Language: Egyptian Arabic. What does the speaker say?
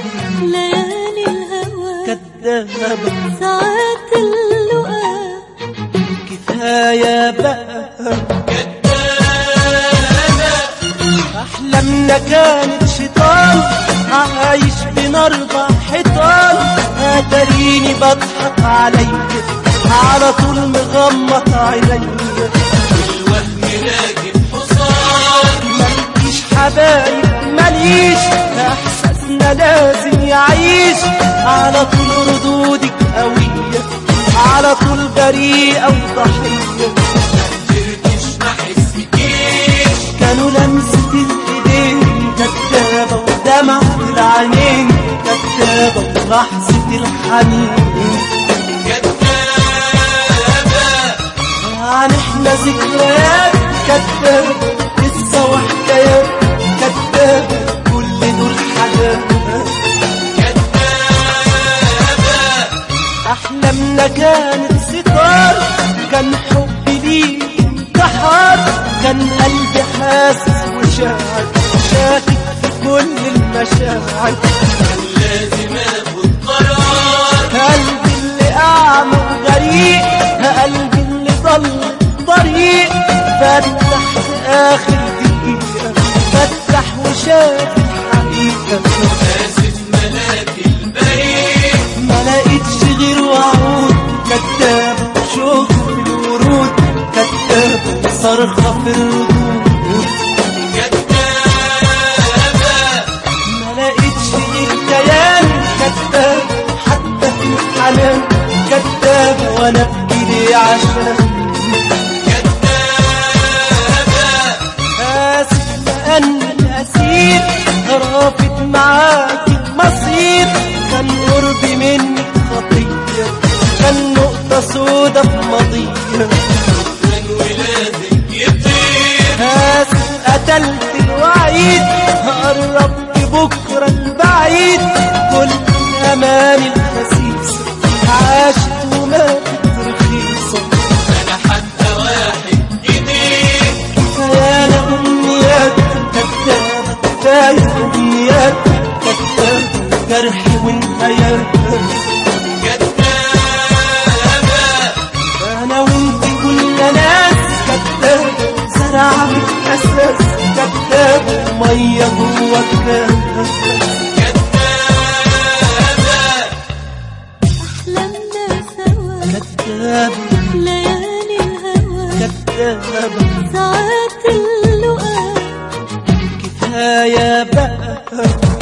ليالي الهوى كدابة ساعات اللقاء كفاية بقى أحلامنا كانت شيطان عايش بين أربع حيطان أتريني بضحك عليا على طول مغمض عينيا الوهم راكب حصان ماليش حبايب ماليش احساسنا لازم يعيش على طول ردودك قوية على طول بريئة وضحية قدرتش ما حسكيش كانوا لمسة الايدين كدابة ودمعة العينين كدابة ولحظة الحنين كدابة يعني احنا ذكريات كدابة قصة وحكايات كدابة كل دول حاجات كدابة أحلامنا كانت ستار كان حبي ليك انتحار كان قلبي حاسس وشاعر شاكك في كل المشاعر كان لازم اخد قرار قلبي اللي أعمى وغريق قلبي اللي ضل طريق فتح في آخر دقيقة فتح وشاف الحقيقة اسف ملاك البريء ما لقيتش غير وعود كدابة شوق في الورود كدابة صرخة في الردود كدابة ما لقيتش غير كيان كدابة حتى في الحنان كدابة وانا ابكي ليه عشان كدابة آسف لأني الأسير رافض معاك المصير كان قربي منك خطية كان نقطة سودا في ماضية كان ولادك يطير آسف قتلت الوعيد قربت بكرة البعيد كل أماني الخسيسة عاشت وماتت رخيصة انا حتى واحد جديد كفاية أمنيات كدابة كفاية أمنيات كدابة جرح ونهايات كدابة أنا وأنت كنا ناس كدابة زرع بالأساس كدابة مية جوا الكاس كدابة أحلامنا سوا كدابة ليالي الهوى كدابة ساعات اللقاء كفاية بقى